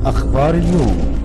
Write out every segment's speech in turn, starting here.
أخبار اليوم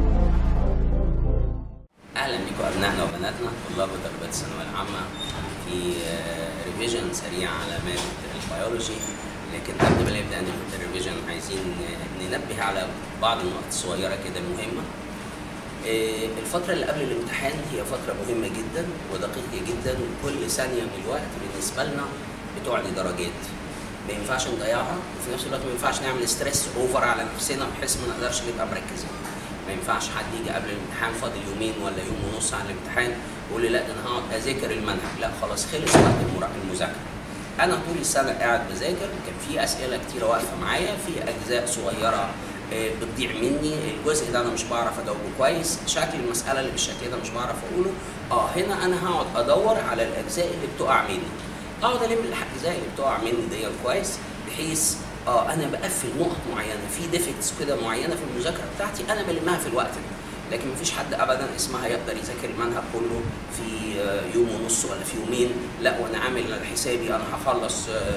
اهلا بكم ابنائنا وبناتنا طلاب وطالبات الثانويه العامه في آه، ريفيجن سريع على ماده البيولوجي لكن قبل ما نبدا ناخد الريفيجن عايزين آه، ننبه على بعض النقط الصغيره كده المهمه آه، الفترة اللي قبل الامتحان هي فترة مهمة جدا ودقيقة جدا وكل ثانية من الوقت بالنسبة لنا بتعني درجات ما ينفعش نضيعها وفي نفس الوقت ما ينفعش نعمل ستريس اوفر على نفسنا بحيث ما نقدرش نبقى مركزين ما ينفعش حد يجي قبل الامتحان فاضل يومين ولا يوم ونص على الامتحان يقول لي لا ده انا هقعد اذاكر المنهج لا خلاص خلص وقت المرا- المذاكره انا طول السنه قاعد بذاكر كان في اسئله كتيره واقفه معايا في اجزاء صغيره آه، بتضيع مني الجزء ده انا مش بعرف اجاوبه كويس شكل المساله اللي بالشكل ده مش بعرف اقوله اه هنا انا هقعد ادور على الاجزاء اللي بتقع مني اقعد الم الاجزاء اللي بتقع مني دي كويس بحيث اه انا بقفل نقط معينه في ديفكتس كده معينه في المذاكره بتاعتي انا بلمها في الوقت ده لكن مفيش حد ابدا اسمها يقدر يذاكر المنهج كله في آه، يوم ونص ولا في يومين لا وانا عامل حسابي انا هخلص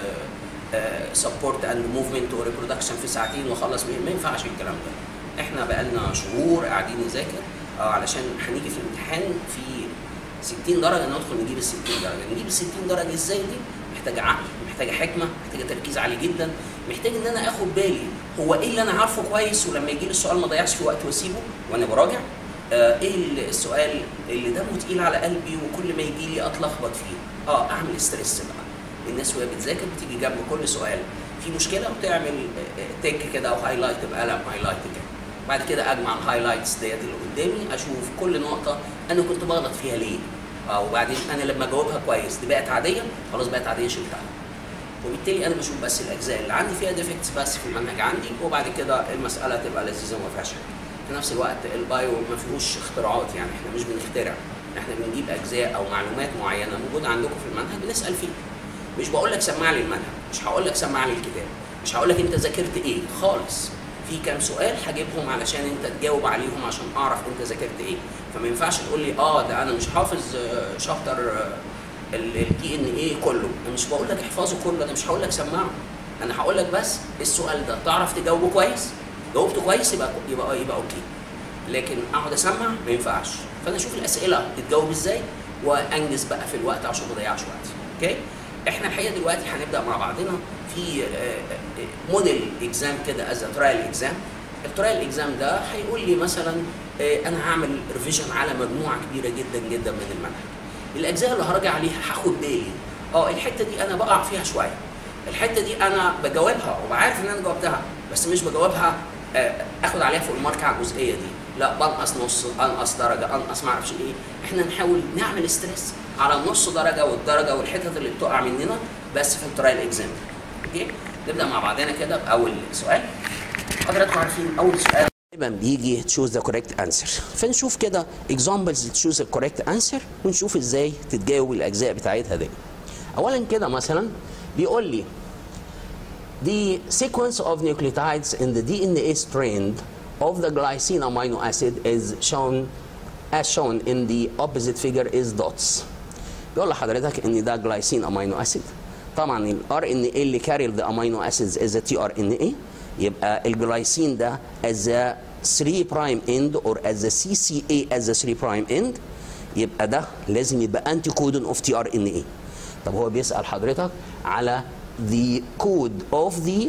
سبورت اند موفمنت وريبرودكشن في ساعتين واخلص ما ينفعش الكلام ده احنا بقالنا شهور قاعدين نذاكر آه علشان هنيجي في الامتحان في 60 درجه ندخل نجيب ال 60 درجه نجيب ال 60 درجه ازاي دي محتاجه عقل محتاجه حكمه محتاجه تركيز عالي جدا محتاج ان انا اخد بالي هو ايه اللي انا عارفه كويس ولما يجي لي السؤال ما ضيعش في وقت واسيبه وانا براجع آه ايه السؤال اللي دمه تقيل على قلبي وكل ما يجي لي اتلخبط فيه اه اعمل ستريس بقى الناس وهي بتذاكر بتيجي جنب كل سؤال في مشكله وتعمل تك كده او هايلايت بقلم هايلايت كده بعد كده اجمع الهايلايتس ديت اللي قدامي اشوف كل نقطه انا كنت بغلط فيها ليه اه وبعدين انا لما اجاوبها كويس دي بقت عاديه خلاص بقت عاديه شلتها وبالتالي انا بشوف بس الاجزاء اللي عندي فيها ديفكتس بس في المنهج عندي وبعد كده المساله تبقى لذيذه وما فيهاش حاجه في نفس الوقت البايو ما فيهوش اختراعات يعني احنا مش بنخترع احنا بنجيب اجزاء او معلومات معينه موجوده عندكم في المنهج بنسال فيها مش بقول لك سمع لي المنهج مش هقول لك سمع لي الكتاب مش هقول لك انت ذاكرت ايه خالص في كام سؤال هجيبهم علشان انت تجاوب عليهم عشان اعرف انت ذاكرت ايه فما ينفعش تقول لي اه ده انا مش حافظ آه، شابتر الدي ان ايه كله انا مش بقول لك احفظه كله انا مش هقول لك سمعه انا هقول لك بس السؤال ده تعرف تجاوبه كويس جاوبته كويس يبقى يبقى يبقى اوكي لكن اقعد اسمع ما ينفعش فانا اشوف الاسئله تتجاوب ازاي وانجز بقى في الوقت عشان ما اضيعش وقت اوكي احنا الحقيقه دلوقتي هنبدا مع بعضنا في موديل اكزام كده از ترايل اكزام الترايل اكزام ده هيقول لي مثلا آه، انا هعمل ريفيجن على مجموعه كبيره جدا جدا من المنهج الاجزاء اللي هراجع عليها هاخد بالي اه الحته دي انا بقع فيها شويه الحته دي انا بجاوبها وبعرف ان انا جاوبتها بس مش بجاوبها آه، اخد عليها فوق المارك على الجزئيه دي لا بنقص نص انقص درجه انقص ما اعرفش ايه احنا نحاول نعمل ستريس على النص درجه والدرجه والحتت اللي بتقع مننا بس في الترايل اكزام اوكي نبدا مع بعضنا كده باول سؤال حضراتكم عارفين اول سؤال دايما بيجي تشوز ذا كوريكت انسر فنشوف كده اكزامبلز تشوز ذا كوريكت انسر ونشوف ازاي تتجاوب الاجزاء بتاعتها دي اولا كده مثلا بيقول لي the sequence of nucleotides in the DNA strand of the glycine amino acid is shown as shown in the opposite figure is dots بيقول لحضرتك ان ده جلايسين امينو اسيد طبعا الار ان اي اللي كاري ذا امينو اسيدز از تي ار ان اي يبقى الجلايسين ده از 3 برايم اند اور از سي سي اي از 3 برايم اند يبقى ده لازم يبقى انتي كودون اوف تي ار ان اي طب هو بيسال حضرتك على the code of the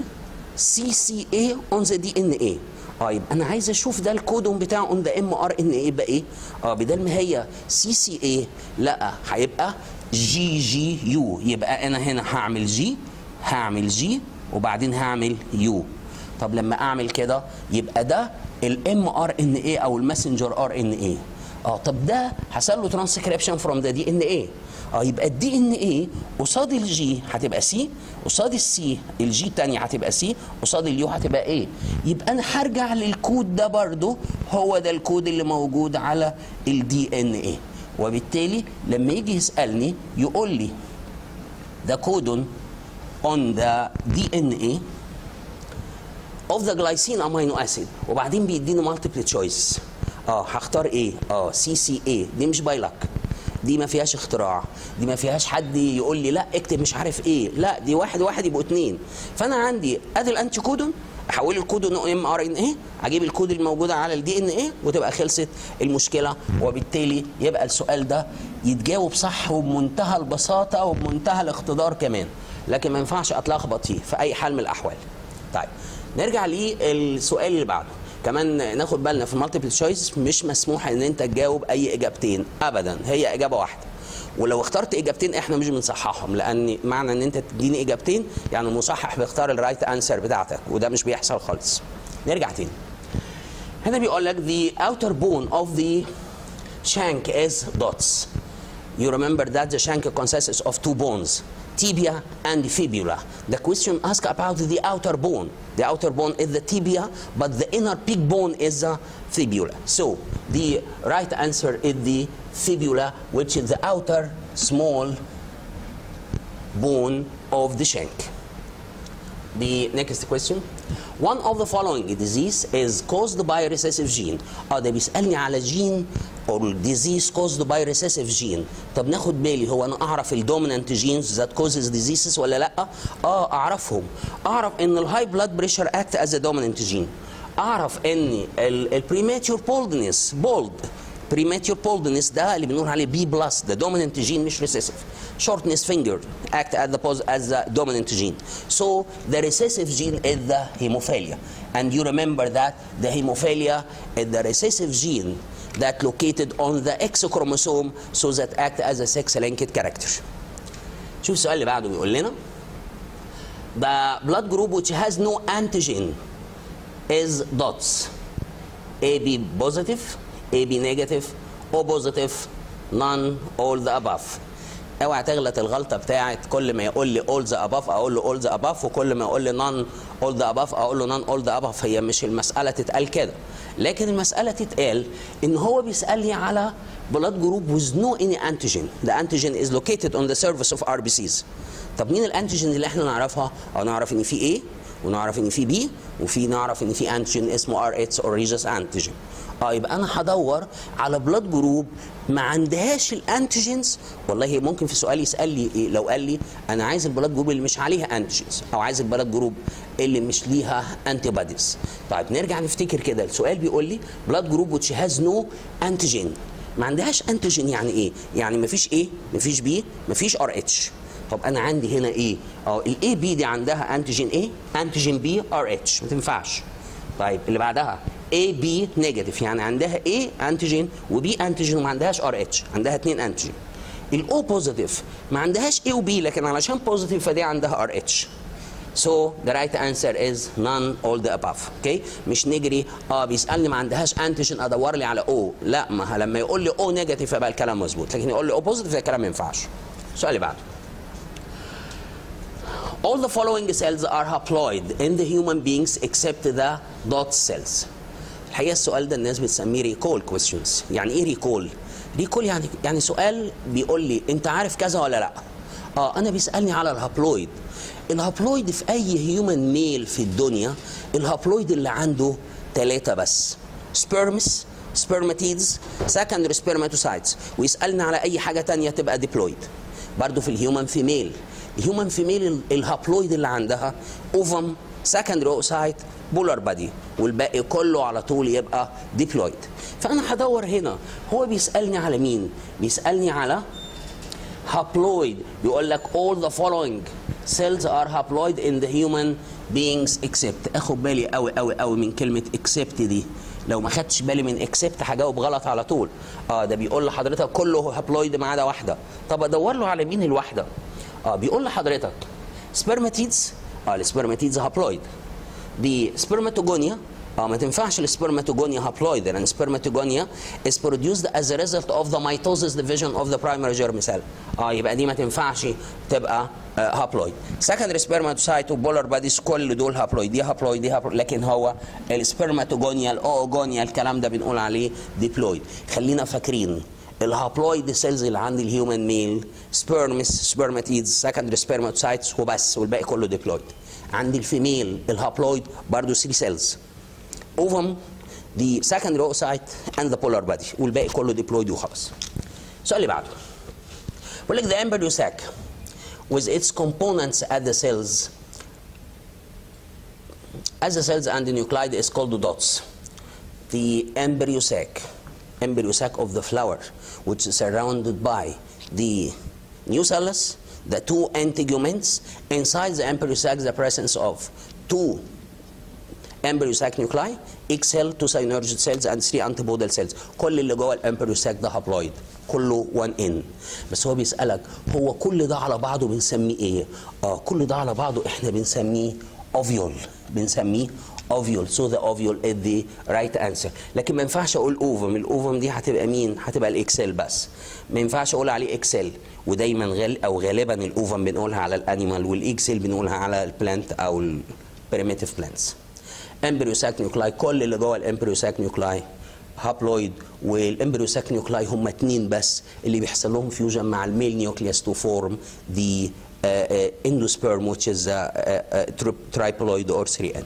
CCA on the DNA اه يبقى انا عايز اشوف ده الكودون بتاعه اون ذا ام ار ان ايه يبقى ايه؟ اه بدل ما هي سي سي اي لا هيبقى جي جي يو يبقى انا هنا هعمل جي هعمل جي وبعدين هعمل يو طب لما اعمل كده يبقى ده الام ار ان اي او الماسنجر ار ان اي اه طب ده حصل له ترانسكريبشن فروم ذا دي ان اي اه يبقى الدي ان ايه قصاد الجي هتبقى سي قصاد السي الجي الثانيه هتبقى سي قصاد اليو هتبقى ايه يبقى انا هرجع للكود ده برضو هو ده الكود اللي موجود على الدي ان ايه وبالتالي لما يجي يسالني يقول لي the codon on the DNA of the glycine amino acid وبعدين بيديني multiple choice اه هختار ايه اه سي سي اي دي مش باي لك دي ما فيهاش اختراع دي ما فيهاش حد يقول لي لا اكتب مش عارف ايه لا دي واحد واحد يبقوا اتنين فانا عندي ادي الانتي كودون احول الكود انه ام ار ان ايه اجيب الكود الموجوده على الدي ان ايه وتبقى خلصت المشكله وبالتالي يبقى السؤال ده يتجاوب صح وبمنتهى البساطه وبمنتهى الاقتدار كمان لكن ما ينفعش اتلخبط فيه في اي حال من الاحوال طيب نرجع للسؤال اللي بعده كمان ناخد بالنا في المالتيبل تشويس مش مسموح ان انت تجاوب اي اجابتين ابدا هي اجابه واحده ولو اخترت اجابتين احنا مش بنصححهم لان معنى ان انت تديني اجابتين يعني المصحح بيختار الرايت انسر بتاعتك وده مش بيحصل خالص نرجع تاني هنا بيقول لك the outer bone of the shank is dots you remember that the shank consists of two bones tibia and fibula the question asks about the outer bone the outer bone is the tibia but the inner big bone is the fibula so the right answer is the fibula which is the outer small bone of the shank the next question one of the following disease is caused by recessive gene اه ده بيسالني على جين or disease caused by recessive gene طب ناخد بالي هو انا اعرف الدومينانت جينز that causes diseases ولا لا اه اعرفهم اعرف ان الهاي بلاد بريشر act as a dominant gene اعرف ان البريماتيور بولدنس بولد premature baldness ده اللي بنقول عليه B plus the dominant gene مش recessive shortness finger act as the pos as the dominant gene so the recessive gene is the hemophilia and you remember that the hemophilia is the recessive gene that located on the X chromosome so that act as a sex linked character شوف السؤال اللي بعده بيقول لنا the blood group which has no antigen is dots AB positive AB negative O positive none all the above اوعى تغلط الغلطه بتاعت كل ما يقول لي all the above اقول له all the above وكل ما يقول لي none all the above اقول له none all the above هي مش المساله تتقال كده لكن المساله تتقال ان هو بيسالني على blood group with no any antigen the antigen is located on the surface of RBCs طب مين الانتيجين اللي احنا نعرفها او نعرف ان في A ونعرف ان في بي وفي نعرف ان في انتيجين اسمه ار اتش او ريجس انتيجين اه يبقى انا هدور على بلاد جروب ما عندهاش الانتيجينز والله ممكن في سؤال يسال لي إيه لو قال لي انا عايز البلاد جروب اللي مش عليها انتيجينز او عايز البلاد جروب اللي مش ليها انتي بوديز طيب نرجع نفتكر كده السؤال بيقول لي بلاد جروب وتش هاز نو انتيجين ما عندهاش انتيجين يعني ايه يعني ما فيش ايه ما فيش بي ما فيش ار اتش طب انا عندي هنا ايه اه الاي بي دي عندها انتيجين ايه انتيجين بي ار اتش ما تنفعش طيب اللي بعدها اي بي نيجاتيف يعني عندها ايه انتيجين وبي انتيجين وما عندهاش ار اتش عندها اثنين انتيجين الاو بوزيتيف ما عندهاش اي وبي لكن علشان بوزيتيف فدي عندها ار اتش So the right answer is none all the above. Okay? مش نجري اه بيسالني ما عندهاش انتيجين ادور لي على او لا ما لما يقول لي او نيجاتيف يبقى الكلام مظبوط لكن يقول لي او بوزيتيف الكلام ما ينفعش. السؤال اللي بعده. All the following cells are haploid in the human beings except the dot cells. الحقيقه السؤال ده الناس بتسميه ريكول كويستشنز يعني ايه ريكول ريكول يعني يعني سؤال بيقول لي انت عارف كذا ولا لا اه انا بيسالني على الهابلويد الهابلويد في اي هيومن ميل في الدنيا الهابلويد اللي عنده ثلاثه بس سبيرمس سبرماتيدز سكندري سبرماتوسايتس ويسالنا على اي حاجه تانية تبقى ديبلويد برضه في الهيومن فيميل الهيومن فيميل الهابلويد اللي عندها اوفم سكندري اوسايت بولار بادي والباقي كله على طول يبقى ديبلويد فانا هدور هنا هو بيسالني على مين بيسالني على haploid بيقول لك all the following cells are haploid in the human beings except اخد بالي قوي قوي قوي من كلمه except دي لو ما خدتش بالي من except هجاوب غلط على طول اه ده بيقول لحضرتك كله هابلويد ما عدا واحده طب ادور له على مين الواحده اه بيقول لحضرتك سبرماتيدز اه السبرماتيدز هابلويد دي سبرماتوجونيا اه ما تنفعش السبرماتوجونيا هابلويد لان السبرماتوجونيا is produced as a result of the mitosis division of the primary germ cell اه يبقى دي ما تنفعش تبقى آه هابلويد سكندري سبرماتوسايت وبولار باديز كل دول هابلويد دي هابلويد دي هابلويد لكن هو السبرماتوجونيا الاوجونيا الكلام ده بنقول عليه ديبلويد خلينا فاكرين الهابلويد سيلز اللي عند الهيومن ميل سبيرمس سبرماتيدز سكندري سبرماتوسايتس وبس والباقي كله ديبلويد عند الفيميل الهابلويد برضه 3 سيلز اوفم دي سكندري اوسايت اند ذا بولار بادي والباقي كله ديبلويد وخلاص السؤال اللي بعده بيقول لك the embryo sac with its components at the cells as the cells and the nuclei is called dots the embryo sac embryo sac of the flower which is surrounded by the nucellus the two integuments inside the embryo sac the presence of two embryo sac nuclei X cell two synergid cells and three antibodal cells كل اللي جوه الامبريو ساك ده هابلويد كله 1 ان بس هو بيسالك هو كل ده على بعضه بنسميه ايه اه كل ده على بعضه احنا بنسميه اوفيول بنسميه اوفيول سو ذا اوفيول از ذا رايت انسر لكن ما ينفعش اقول اوفم الاوفم دي هتبقى مين هتبقى الاكسل بس ما ينفعش اقول عليه اكسل ودايما غال او غالبا الاوفم بنقولها على الانيمال والاكسل بنقولها على البلانت او البريميتيف بلانتس امبريو ساك نيوكلاي كل اللي جوه الامبريو ساك نيوكلاي هابلويد والامبريو ساك نيوكلاي هم اتنين بس اللي بيحصل لهم فيوجن مع الميل نيوكليوس تو فورم دي اندوسبيرم which is triploid or 3n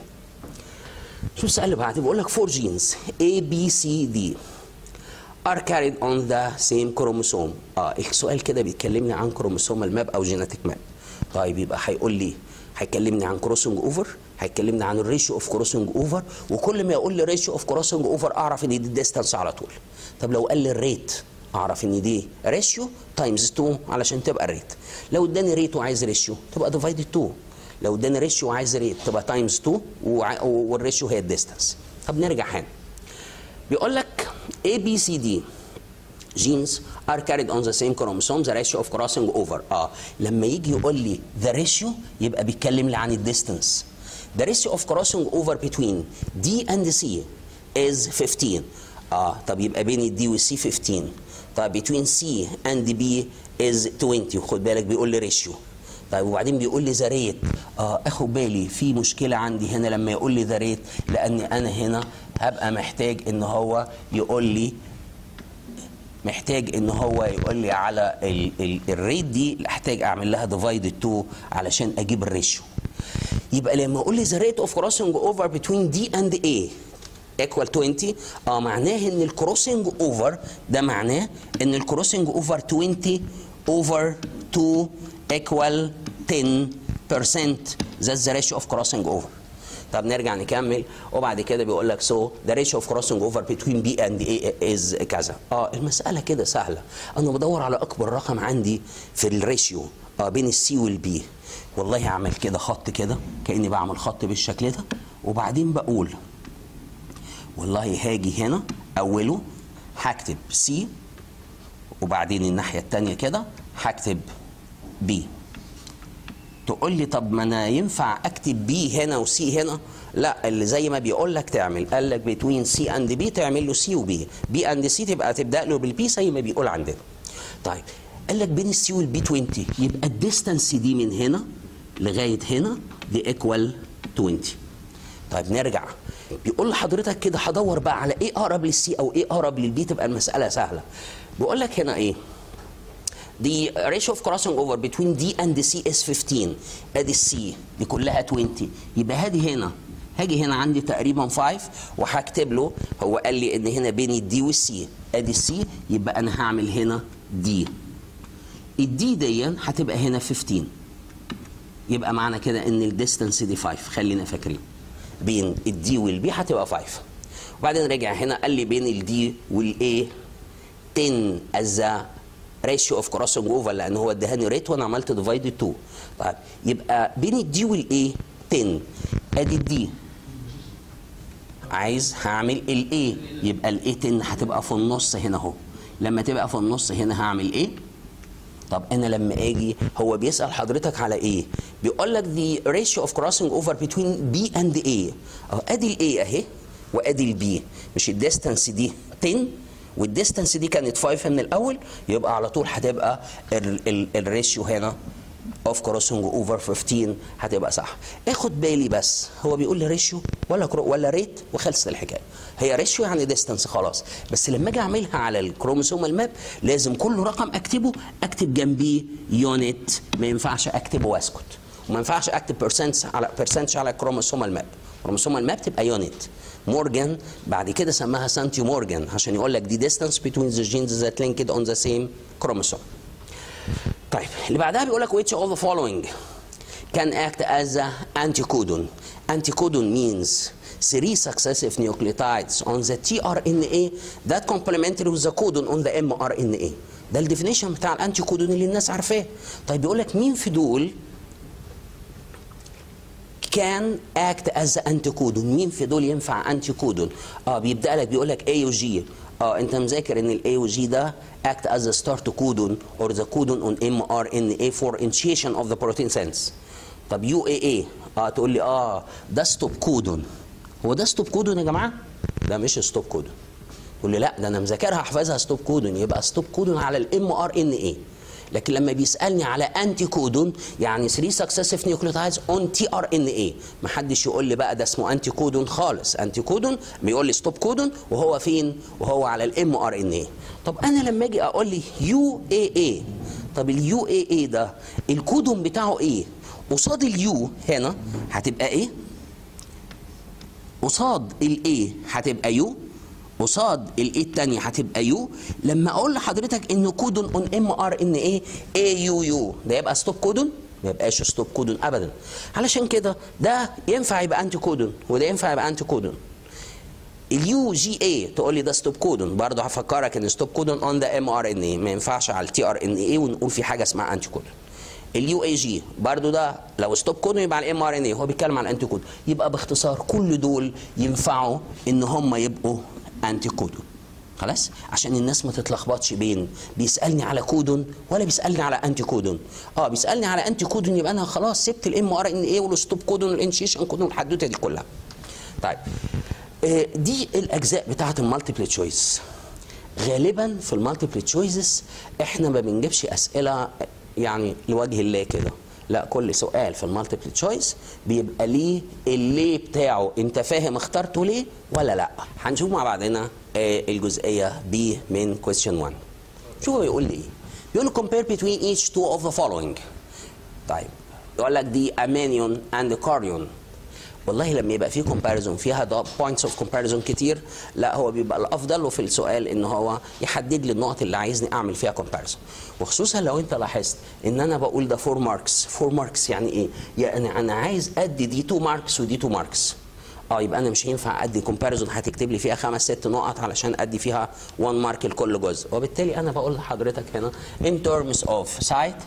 شو السؤال اللي بعده بيقول لك four genes A B C D are carried on the same chromosome اه السؤال كده بيتكلمني عن كروموسومال ماب او جينيتك ماب طيب يبقى هيقول لي هيكلمني عن كروسنج اوفر هيكلمني عن الريشيو اوف كروسنج اوفر وكل ما يقول لي ريشيو اوف كروسنج اوفر اعرف ان دي ديستانس على طول طب لو قال لي الريت اعرف ان دي ريشيو تايمز 2 علشان تبقى الريت لو اداني ريت وعايز ريشيو تبقى ديفايدد 2 لو اداني ريشيو وعايز ريت تبقى تايمز 2 وع- والريشيو هي الديستانس طب نرجع هنا بيقول لك A B C D genes are carried on the same chromosome the ratio of crossing over اه لما يجي يقول لي the ratio يبقى بيتكلم لي عن الديستانس the ratio of crossing over between D and C is 15 اه طب يبقى بين الدي والسي 15 طب between C and B is 20 وخد بالك بيقول لي ratio طيب وبعدين بيقول لي ذا ريت اه اخد بالي في مشكله عندي هنا لما يقول لي ذا ريت لان انا هنا هبقى محتاج ان هو يقول لي محتاج ان هو يقول لي على ال ال الريت دي احتاج اعمل لها ديفايد 2 علشان اجيب الريشيو يبقى لما اقول لي ذا ريت اوف كروسنج اوفر بتوين دي اند اي ايكوال 20 اه معناه ان الكروسنج اوفر ده معناه ان الكروسنج اوفر 20 اوفر 2 ايكوال 10% that's the ratio of crossing over طب نرجع نكمل وبعد كده بيقول لك سو ذا ريشيو اوف كروسنج اوفر بتوين بي اند اي از كذا اه المساله كده سهله انا بدور على اكبر رقم عندي في الريشيو اه بين السي والبي والله هعمل كده خط كده كاني بعمل خط بالشكل ده وبعدين بقول والله هاجي هنا اوله هكتب سي وبعدين الناحيه الثانيه كده هكتب بي تقول لي طب ما انا ينفع اكتب بي هنا وسي هنا لا اللي زي ما بيقول لك تعمل قال لك بتوين سي اند بي تعمل له سي وبي بي اند سي تبقى تبدا له بالبي زي ما بيقول عندنا طيب قال لك بين السي والبي 20 يبقى الديستانس دي من هنا لغايه هنا دي ايكوال 20 طيب نرجع بيقول لحضرتك كده هدور بقى على ايه اقرب للسي او ايه اقرب للبي تبقى المساله سهله بيقول لك هنا ايه The ratio of crossing over between D and C is 15 ادي السي دي كلها 20 يبقى هادي هنا هاجي هنا عندي تقريبا 5 وهكتب له هو قال لي ان هنا بين الدي والسي ادي السي يبقى انا هعمل هنا دي الدي دي هتبقى هنا 15 يبقى معنى كده ان الديستانس دي 5 خلينا فاكرين بين الدي والبي هتبقى 5 وبعدين رجع هنا قال لي بين الدي والاي 10 از ريشيو اوف كروسنج اوفر لان هو اداني ريت وانا عملت ديفايد 2 طيب يبقى بين الدي والاي 10 ادي الدي عايز هعمل الاي يبقى الاي 10 هتبقى في النص هنا اهو لما تبقى في النص هنا هعمل ايه طب انا لما اجي هو بيسال حضرتك على ايه بيقول لك the ratio of crossing over between B and A اهو ادي الاي اهي وادي البي مش الديستانس دي 10 والديستانس دي كانت 5 من الاول يبقى على طول هتبقى الريشيو هنا اوف كروسنج اوفر 15 هتبقى صح اخد بالي بس هو بيقول لي ريشيو ولا كرو ولا ريت وخلصت الحكايه هي ريشيو يعني ديستانس خلاص بس لما اجي اعملها على الكروموسوم ماب لازم كل رقم اكتبه اكتب جنبيه يونت ما ينفعش اكتبه واسكت وما ينفعش اكتب بيرسنت على بيرسنت على الكروموسوم ماب الكروموسوم ماب تبقى يونت مورجان بعد كده سماها سانتيو مورجان عشان يقول لك دي ديستانس بين ذا جينز ذات linked on the same chromosome طيب اللي بعدها بيقول لك which of the following can act as a anticodon anticodon means three successive nucleotides on the tRNA that complementary with the codon on the mRNA ده الديفينيشن بتاع الانتي كودون اللي الناس عارفاه طيب بيقول لك مين في دول كان اكت از انتي كودون مين في دول ينفع انتي كودون اه بيبدا لك بيقول لك اي وجي اه انت مذاكر ان الاي وجي ده act as a start codon or the codon on mRNA for initiation of the protein sense طب يو اي اي اه تقول لي اه ده ستوب كودون هو ده ستوب كودون يا جماعه ده مش ستوب كودون تقول لي لا ده انا مذاكرها حافظها ستوب كودون يبقى ستوب كودون على الام ار ان اي لكن لما بيسالني على انتي كودون يعني 3 سكسيسيف نيوكليوتايدز اون تي ار ان اي ما حدش يقول لي بقى ده اسمه انتي كودون خالص انتي كودون بيقول لي ستوب كودون وهو فين وهو على الام ار ان اي طب انا لما اجي اقول لي يو اي اي طب اليو اي اي ده الكودون بتاعه ايه قصاد اليو هنا هتبقى ايه قصاد الاي هتبقى يو قصاد الاي الثانيه هتبقى يو لما اقول لحضرتك ان كودون اون ام ار ان ايه اي يو يو ده يبقى ستوب كودون ما يبقاش ستوب كودون ابدا علشان كده ده ينفع يبقى انتي كودون وده ينفع يبقى انتي كودون اليو جي اي تقول لي ده ستوب كودون برضه هفكرك ان ستوب كودون اون ذا ام ار ان اي ما ينفعش على التي ار ان اي ونقول في حاجه اسمها انتي كودون اليو اي جي برضه ده لو ستوب كودون يبقى على الام ار ان اي هو بيتكلم على الانتي كودون يبقى باختصار كل دول ينفعوا ان هم يبقوا انتي كودون خلاص عشان الناس ما تتلخبطش بين بيسالني على كودون ولا بيسالني على انتي كودون اه بيسالني على انتي كودون يبقى انا خلاص سبت الام ار ان اي والستوب كودون والانشيشن كودون الحدوته دي كلها طيب آه دي الاجزاء بتاعه المالتيبل تشويس غالبا في المالتيبل تشويسز احنا ما بنجيبش اسئله يعني لوجه الله كده لا كل سؤال في المالتيبل تشويس بيبقى ليه الليه بتاعه انت فاهم اخترته ليه ولا لا هنشوف مع بعضنا آه الجزئيه بي من question 1 شوفوا بيقول لي ايه بيقول لي compare between each two of the following طيب يقول لك دي امانيون اند كاريون والله لما يبقى في كومباريزون فيها ده بوينتس اوف كومباريزون كتير لا هو بيبقى الافضل له في السؤال ان هو يحدد لي النقط اللي عايزني اعمل فيها كومباريزون وخصوصا لو انت لاحظت ان انا بقول ده 4 ماركس 4 ماركس يعني ايه يعني انا عايز ادي دي 2 ماركس ودي 2 ماركس اه يبقى انا مش هينفع ادي كومباريزون هتكتب لي فيها خمس ست نقط علشان ادي فيها 1 مارك لكل جزء وبالتالي انا بقول لحضرتك هنا in terms of site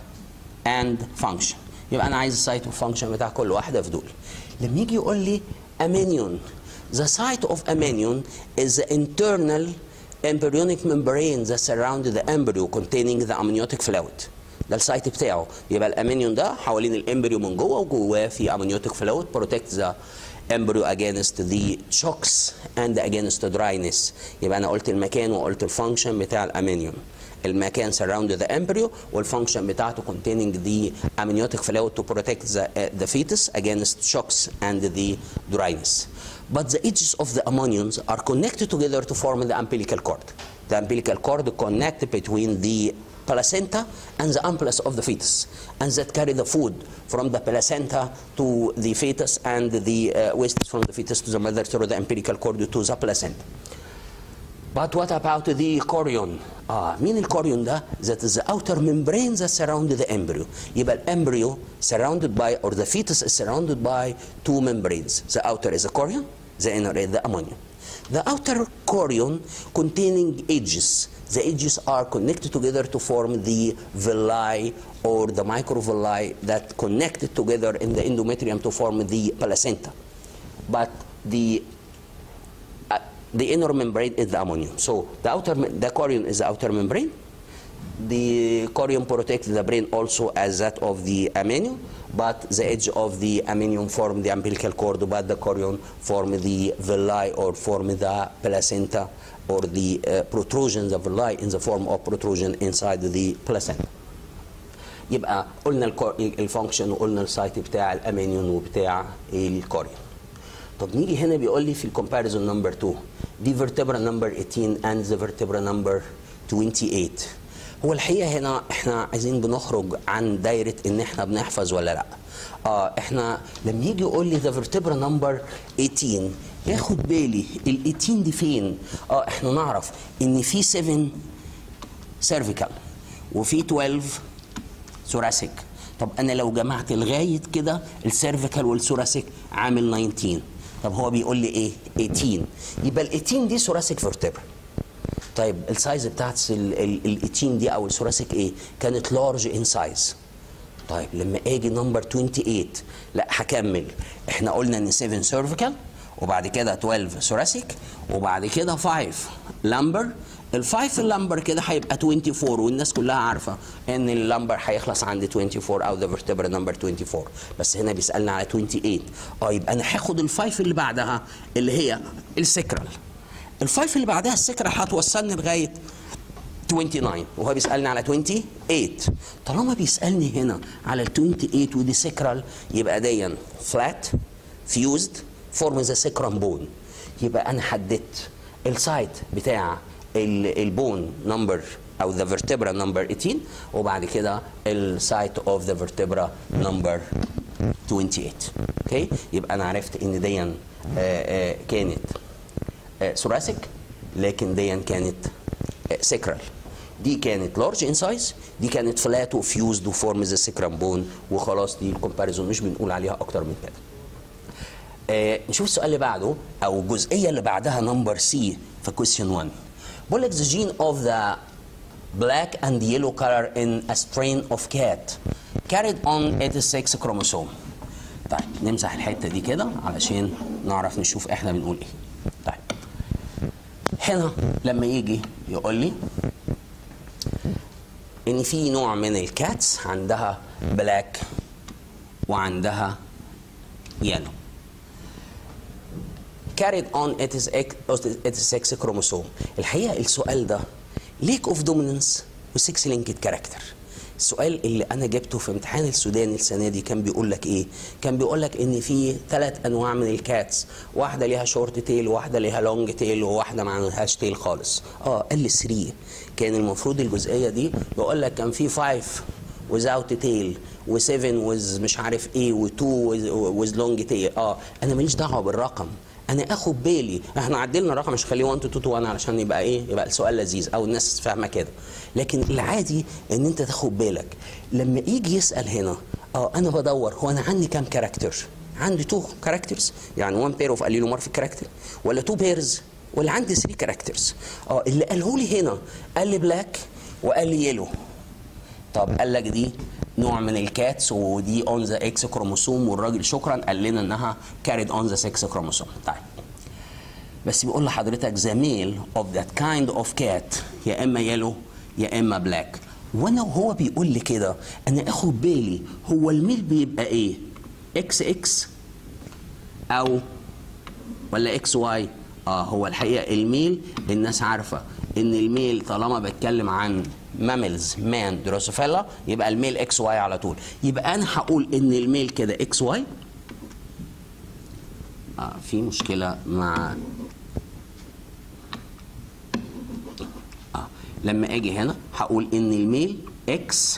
and function يبقى انا عايز السايت والفانكشن بتاع كل واحده في دول لما يجي يقول لي amanion the site of amanion is the internal embryonic membrane that surround the embryo containing the amniotic fluid ده السايت بتاعه يبقى الامانيون ده حوالين الامبريو من جوه وجواه في amniotic fluid protect the embryo against the shocks and against the dryness يبقى انا قلت المكان وقلت الفانكشن بتاع الامانيون المكان surround the embryo والفانكشن بتاعته containing the amniotic fluid to protect the, uh, the fetus against shocks and the dryness. But the edges of the amnions are connected together to form the umbilical cord. The umbilical cord connect between the placenta and the ampullus of the fetus and that carry the food from the placenta to the fetus and the uh, waste from the fetus to the mother through the umbilical cord to the placenta. But what about the chorion? آه مين الكوريون ده؟ That is the outer membrane that surround the embryo. يبقى الامبريو surrounded by or the fetus is surrounded by two membranes. The outer is the chorion, the inner is the ammonia. The outer chorion containing edges. The edges are connected together to form the villi or the microvilli that connected together in the endometrium to form the placenta. But the the inner membrane is the ammonium. So the outer, the chorion is the outer membrane. The chorion protects the brain also as that of the ammonium, but the edge of the ammonium form the umbilical cord, but the chorion form the villi or form the placenta or the uh, protrusion, the villi in the form of protrusion inside the placenta. يبقى قلنا الفانكشن وقلنا السايت بتاع الامينيون وبتاع الكوريون. طب نيجي هنا بيقول لي في الكومباريزون نمبر 2 دي فيرتبرا نمبر 18 اند ذا فيرتبرا نمبر 28 هو الحقيقه هنا احنا عايزين بنخرج عن دايره ان احنا بنحفظ ولا لا اه احنا لما يجي يقول لي ذا فيرتبرا نمبر 18 ياخد بالي ال 18 دي فين اه احنا نعرف ان في 7 سيرفيكال وفي 12 ثوراسيك طب انا لو جمعت لغايه كده السيرفيكال والثوراسيك عامل 19 طب هو بيقول لي ايه 18 يبقى ال 18 دي ثوراسيك فيرتبرا طيب السايز بتاعت ال 18 دي او الثوراسيك ايه كانت لارج ان سايز طيب لما اجي نمبر 28 لا هكمل احنا قلنا ان 7 سيرفيكال وبعد كده 12 ثوراسيك وبعد كده 5 لامبر الفايف اللمبر كده هيبقى 24 والناس كلها عارفه ان اللمبر هيخلص عند 24 او ذا فيرتبرا نمبر 24 بس هنا بيسالنا على 28 اه يبقى انا هاخد الفايف اللي بعدها اللي هي السكرال الفايف اللي بعدها السكرال هتوصلني لغايه 29 وهو بيسالني على 28 طالما بيسالني هنا على ال 28 ودي سكرال يبقى ديا فلات فيوزد فورم ذا سكرام بون يبقى انا حددت السايت بتاع البون نمبر او ذا فيرتبرا نمبر 18 وبعد كده السايت اوف ذا فيرتبرا نمبر 28 اوكي يبقى انا عرفت ان دي كانت ثوراسيك لكن دي كانت سكرال دي كانت لارج ان سايز دي كانت فلات وفيوزد وفورم ذا سكرام بون وخلاص دي الكومباريزون مش بنقول عليها اكتر من كده آه نشوف السؤال اللي بعده او الجزئيه اللي بعدها نمبر سي في كويستشن 1 بقول لك the gene of the black and yellow color in a strain of cat carried on 86 chromosome طيب نمسح الحته دي كده علشان نعرف نشوف احنا بنقول ايه طيب هنا لما يجي يقول لي ان في نوع من الكاتس عندها بلاك وعندها يلو carried on it is it is sex chromosome الحقيقه السؤال ده ليك اوف دوميننس و6 لينكد كاركتر السؤال اللي انا جبته في امتحان السوداني السنه دي كان بيقول لك ايه كان بيقول لك ان في ثلاث انواع من الكاتس واحده ليها شورت تيل وواحده ليها لونج تيل وواحده ما عندهاش تيل خالص اه قال لي 3 كان المفروض الجزئيه دي بيقول لك كان في 5 without tail و7 with مش عارف ايه و2 with, with long tail اه انا ماليش دعوه بالرقم انا اخد بالي احنا عدلنا الرقم مش خليه 1 2 2 1 علشان يبقى ايه يبقى السؤال لذيذ او الناس فاهمه كده لكن العادي ان انت تاخد بالك لما يجي يسال هنا اه انا بدور هو انا عندي كام كاركتر عندي 2 كاركترز يعني 1 بير اوف اليلومورفيك كاركتر ولا 2 بيرز ولا عندي 3 كاركترز اه اللي قاله لي هنا قال لي بلاك وقال لي يلو طب قال لك دي نوع من الكاتس ودي اون ذا اكس كروموسوم والراجل شكرا قال لنا انها كاريد اون ذا 6 كروموسوم طيب بس بيقول لحضرتك ذا ميل اوف ذات كايند اوف كات يا اما يلو يا اما بلاك وانا وهو بيقول لي كده انا اخد بالي هو الميل بيبقى ايه اكس اكس او ولا اكس واي اه هو الحقيقه الميل الناس عارفه ان الميل طالما بتكلم عن ماملز مان دروسوفيلا يبقى الميل اكس واي على طول يبقى انا هقول ان الميل كده اكس واي آه في مشكله مع آه لما اجي هنا هقول ان الميل اكس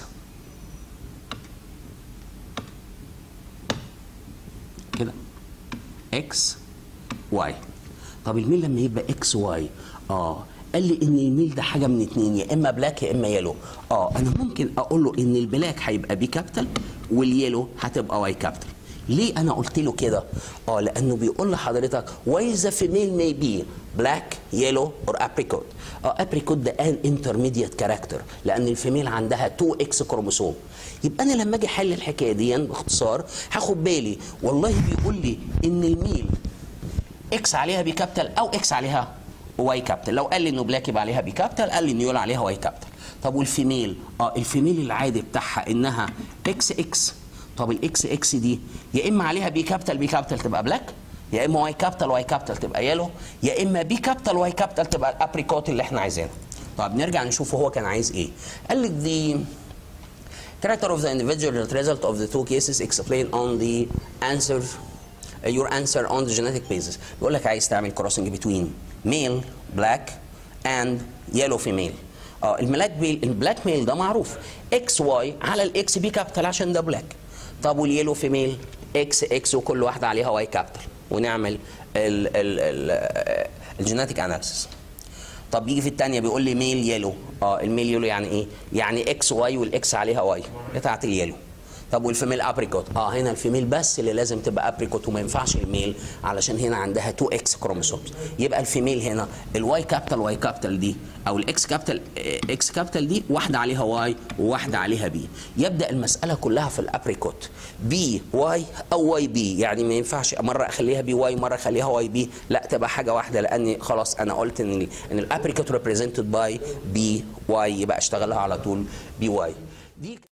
كده اكس واي طب الميل لما يبقى اكس واي اه قال لي ان الميل ده حاجه من اتنين يا اما بلاك يا اما يلو اه انا ممكن اقول له ان البلاك هيبقى بي كابيتال واليلو هتبقى واي كابيتال ليه انا قلت له كده اه لانه بيقول لحضرتك واي ذا فيميل مي بي بلاك يلو اور ابريكوت اه ابريكوت ده ان انترميديت كاركتر لان الفيميل عندها 2 اكس كروموسوم يبقى انا لما اجي احل الحكايه دي باختصار هاخد بالي والله بيقول لي ان الميل اكس عليها بي كابيتال او اكس عليها واي كابيتال لو قال لي انه بلاك يبقى عليها بي كابيتال قال لي انه يقول عليها واي كابيتال طب والفيميل اه الفيميل العادي بتاعها انها اكس اكس طب الاكس اكس دي يا اما عليها بي كابيتال بي كابيتال تبقى بلاك يا اما واي كابيتال واي كابيتال تبقى يلو يا اما بي كابيتال واي كابيتال تبقى الابريكوت اللي احنا عايزينها طب نرجع نشوف هو كان عايز ايه قال لك the character of the individual result of the two cases explain on the answer your answer on the genetic basis بيقول لك عايز تعمل crossing between male black and yellow female اه الملاك بي البلاك ميل ده معروف اكس واي على الاكس بي كابيتال عشان ده بلاك طب واليلو فيميل اكس اكس وكل واحده عليها واي كابيتال ونعمل ال ال ال الجيناتيك اناليسيس طب يجي في الثانيه بيقول لي ميل يلو اه الميل يلو يعني ايه يعني اكس واي والاكس عليها واي بتاعت اليلو طب والفيميل ابريكوت اه هنا الفيميل بس اللي لازم تبقى ابريكوت وما ينفعش الميل علشان هنا عندها 2 اكس كروموسومز يبقى الفيميل هنا الواي كابيتال واي كابيتال دي او الاكس كابيتال اكس كابيتال دي واحده عليها واي وواحده عليها بي يبدا المساله كلها في الابريكوت بي واي او واي بي يعني ما ينفعش مره اخليها بي واي مره اخليها واي بي لا تبقى حاجه واحده لان خلاص انا قلت ان ال ان الابريكوت ريبريزنتد باي بي واي يبقى اشتغلها على طول بي واي دي